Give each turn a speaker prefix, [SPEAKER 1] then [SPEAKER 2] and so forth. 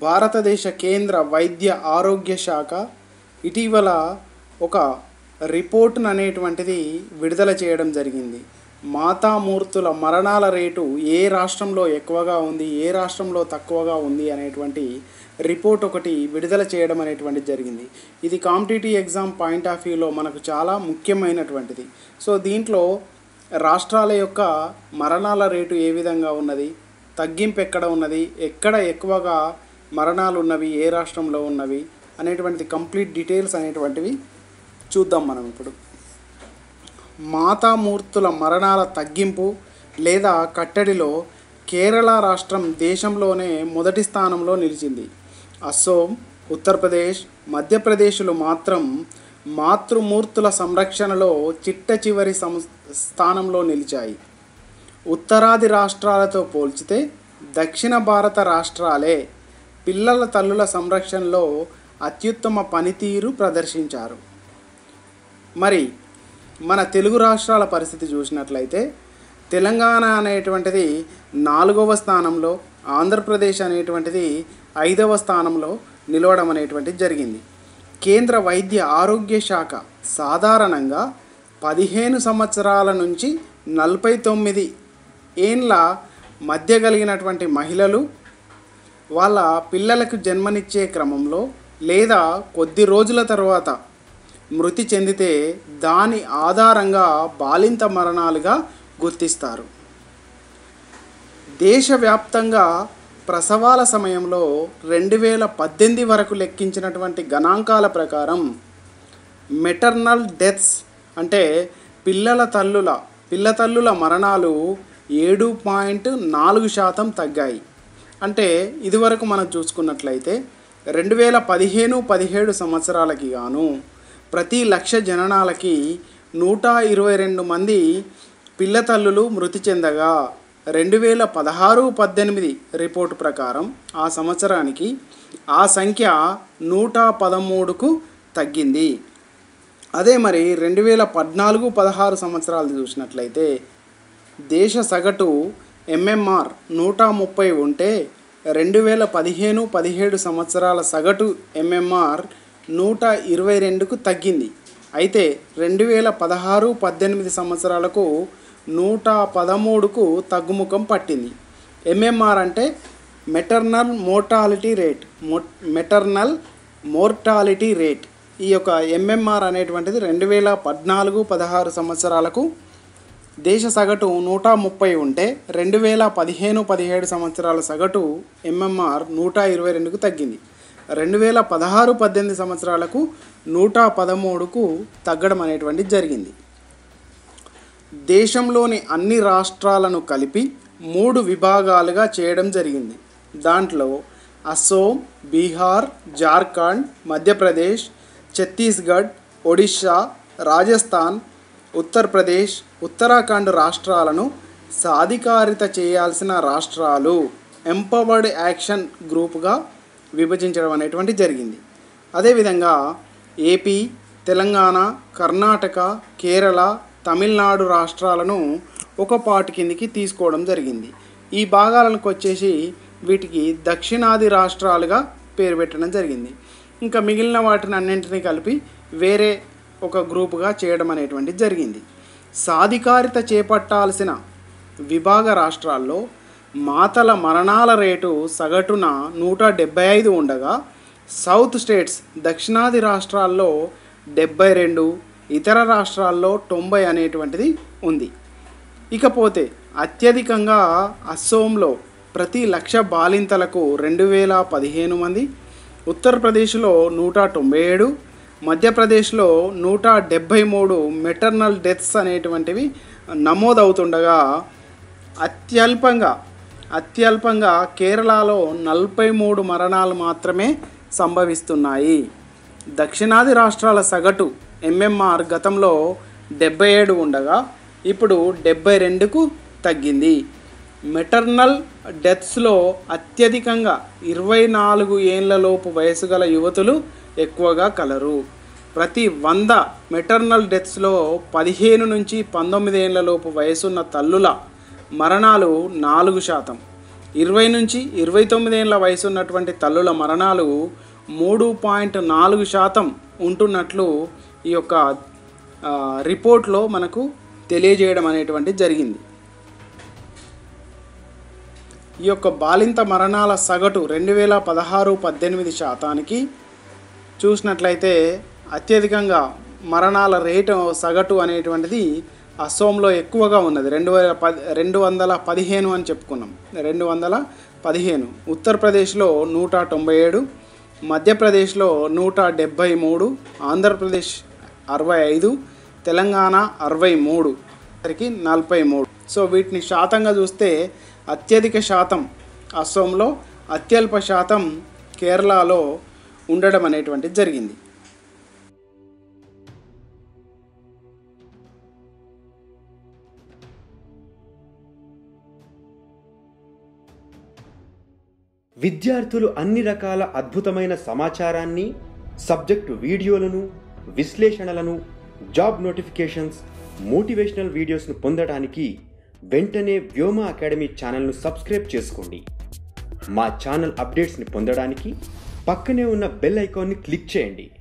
[SPEAKER 1] భారతదేశ కేంద్ర వైద్య ఆరోగ్య శాఖ ఇటీవల ఒక రిపోర్ట్ను అనేటువంటిది విడుదల చేయడం జరిగింది మాతామూర్తుల మరణాల రేటు ఏ రాష్ట్రంలో ఎక్కువగా ఉంది ఏ రాష్ట్రంలో తక్కువగా ఉంది అనేటువంటి రిపోర్ట్ ఒకటి విడుదల చేయడం అనేటువంటిది జరిగింది ఇది కాంపిటేటివ్ ఎగ్జామ్ పాయింట్ ఆఫ్ వ్యూలో మనకు చాలా ముఖ్యమైనటువంటిది సో దీంట్లో రాష్ట్రాల యొక్క మరణాల రేటు ఏ విధంగా ఉన్నది తగ్గింపు ఎక్కడ ఉన్నది ఎక్కడ ఎక్కువగా మరణాలు ఉన్నవి ఏ రాష్ట్రంలో ఉన్నవి అనేటువంటిది కంప్లీట్ డీటెయిల్స్ అనేటువంటివి చూద్దాం మనం ఇప్పుడు మాతామూర్తుల మరణాల తగ్గింపు లేదా కట్టడిలో కేరళ రాష్ట్రం దేశంలోనే మొదటి స్థానంలో నిలిచింది అస్సోం ఉత్తరప్రదేశ్ మధ్యప్రదేశ్లు మాత్రం మాతృమూర్తుల సంరక్షణలో చిట్ట చివరి సం స్థానంలో నిలిచాయి ఉత్తరాది రాష్ట్రాలతో పోల్చితే దక్షిణ భారత రాష్ట్రాలే పిల్లల తల్లుల సంరక్షణలో అత్యుత్తమ పనితీరు ప్రదర్శించారు మరి మన తెలుగు రాష్ట్రాల పరిస్థితి చూసినట్లయితే తెలంగాణ అనేటువంటిది నాలుగవ స్థానంలో ఆంధ్రప్రదేశ్ అనేటువంటిది ఐదవ స్థానంలో నిలవడం అనేటువంటిది జరిగింది కేంద్ర వైద్య ఆరోగ్య శాఖ సాధారణంగా పదిహేను సంవత్సరాల నుంచి నలభై తొమ్మిది ఏండ్ల మధ్య కలిగినటువంటి మహిళలు వాళ్ళ పిల్లలకు జన్మనిచ్చే క్రమంలో లేదా కొద్ది రోజుల తర్వాత మృతి చెందితే దాని ఆధారంగా బాలింత మరణాలుగా గుర్తిస్తారు దేశవ్యాప్తంగా ప్రసవాల సమయంలో రెండు వేల పద్దెనిమిది వరకు లెక్కించినటువంటి గణాంకాల ప్రకారం మెటర్నల్ డెత్స్ అంటే పిల్లల తల్లుల పిల్ల తల్లుల మరణాలు ఏడు పాయింట్ నాలుగు శాతం తగ్గాయి అంటే ఇదివరకు మనం చూసుకున్నట్లయితే రెండు వేల పదిహేను పదిహేడు సంవత్సరాలకి గాను ప్రతి లక్ష జననాలకి నూట ఇరవై రెండు మంది పిల్ల తల్లులు మృతి చెందగా రెండు వేల పదహారు పద్దెనిమిది రిపోర్టు ప్రకారం ఆ సంవత్సరానికి ఆ సంఖ్య నూట పదమూడుకు తగ్గింది అదే మరి రెండు వేల పద్నాలుగు పదహారు సంవత్సరాలు చూసినట్లయితే దేశ సగటు ఎంఎంఆర్ నూట ముప్పై ఉంటే రెండు వేల పదిహేను పదిహేడు సంవత్సరాల సగటు ఎంఎంఆర్ నూట ఇరవై రెండుకు తగ్గింది అయితే రెండు వేల పదహారు పద్దెనిమిది సంవత్సరాలకు నూట పదమూడుకు తగ్గుముఖం పట్టింది ఎంఎంఆర్ అంటే మెటర్నల్ మోర్టాలిటీ రేట్ మో మెటర్నల్ మోర్టాలిటీ రేట్ ఈ యొక్క ఎంఎంఆర్ అనేటువంటిది రెండు వేల పద్నాలుగు పదహారు సంవత్సరాలకు దేశ సగటు నూట ముప్పై ఉంటే రెండు వేల పదిహేను పదిహేడు సంవత్సరాల సగటు ఎంఎంఆర్ నూట ఇరవై రెండుకు తగ్గింది రెండు వేల పదహారు పద్దెనిమిది సంవత్సరాలకు నూట పదమూడుకు తగ్గడం అనేటువంటిది జరిగింది దేశంలోని అన్ని రాష్ట్రాలను కలిపి మూడు విభాగాలుగా చేయడం జరిగింది దాంట్లో అస్సోం బీహార్ జార్ఖండ్ మధ్యప్రదేశ్ ఛత్తీస్గఢ్ ఒడిషా రాజస్థాన్ ఉత్తరప్రదేశ్ ఉత్తరాఖండ్ రాష్ట్రాలను సాధికారిత చేయాల్సిన రాష్ట్రాలు ఎంపవర్డ్ యాక్షన్ గ్రూప్గా విభజించడం అనేటువంటి జరిగింది అదేవిధంగా ఏపీ తెలంగాణ కర్ణాటక కేరళ తమిళనాడు రాష్ట్రాలను ఒక పాటు కిందికి తీసుకోవడం జరిగింది ఈ భాగాలకు వచ్చేసి వీటికి దక్షిణాది రాష్ట్రాలుగా పేరు పెట్టడం జరిగింది ఇంకా మిగిలిన వాటిని అన్నింటినీ కలిపి వేరే ఒక గ్రూపుగా చేయడం అనేటువంటిది జరిగింది సాధికారిత చేపట్టాల్సిన విభాగ రాష్ట్రాల్లో మాతల మరణాల రేటు సగటున నూట డెబ్బై ఐదు ఉండగా సౌత్ స్టేట్స్ దక్షిణాది రాష్ట్రాల్లో డెబ్బై రెండు ఇతర రాష్ట్రాల్లో తొంభై అనేటువంటిది ఉంది ఇకపోతే అత్యధికంగా అస్సోంలో ప్రతి లక్ష బాలింతలకు రెండు వేల పదిహేను మంది ఉత్తరప్రదేశ్లో నూట తొంభై ఏడు మధ్యప్రదేశ్లో నూట డెబ్భై మూడు మెటర్నల్ డెత్స్ అనేటువంటివి నమోదవుతుండగా అత్యల్పంగా అత్యల్పంగా కేరళలో నలభై మూడు మరణాలు మాత్రమే సంభవిస్తున్నాయి దక్షిణాది రాష్ట్రాల సగటు ఎంఎంఆర్ గతంలో డెబ్బై ఏడు ఉండగా ఇప్పుడు డెబ్బై రెండుకు తగ్గింది మెటర్నల్ డెత్స్లో అత్యధికంగా ఇరవై నాలుగు ఏళ్లలోపు వయసు గల యువతులు ఎక్కువగా కలరు ప్రతి వంద మెటర్నల్ డెత్స్లో పదిహేను నుంచి పంతొమ్మిది ఏళ్లలోపు వయసున్న తల్లుల మరణాలు నాలుగు శాతం ఇరవై నుంచి ఇరవై తొమ్మిదేళ్ల వయసు ఉన్నటువంటి తల్లుల మరణాలు మూడు పాయింట్ నాలుగు శాతం ఉంటున్నట్లు ఈ యొక్క ఆ, రిపోర్ట్లో మనకు తెలియజేయడం అనేటువంటిది జరిగింది ఈ యొక్క బాలింత మరణాల సగటు రెండు వేల పదహారు పద్దెనిమిది శాతానికి చూసినట్లయితే అత్యధికంగా మరణాల రేటు సగటు అనేటువంటిది అస్సోంలో ఎక్కువగా ఉన్నది రెండు వేల పది రెండు వందల పదిహేను అని చెప్పుకున్నాం రెండు వందల పదిహేను ఉత్తరప్రదేశ్లో నూట తొంభై ఏడు మధ్యప్రదేశ్లో నూట డెబ్భై మూడు ఆంధ్రప్రదేశ్ అరవై ఐదు తెలంగాణ అరవై మూడు సరికి నలభై మూడు సో వీటిని శాతంగా చూస్తే అత్యధిక శాతం అస్సోంలో అత్యల్ప శాతం కేరళలో ఉండడం అనేటువంటిది జరిగింది
[SPEAKER 2] విద్యార్థులు అన్ని రకాల అద్భుతమైన సమాచారాన్ని సబ్జెక్టు వీడియోలను విశ్లేషణలను జాబ్ నోటిఫికేషన్స్ మోటివేషనల్ వీడియోస్ను పొందడానికి వెంటనే వ్యోమ అకాడమీ ఛానల్ను సబ్స్క్రైబ్ చేసుకోండి మా ఛానల్ అప్డేట్స్ని పొందడానికి పక్కనే ఉన్న బెల్ ఐకాన్ని క్లిక్ చేయండి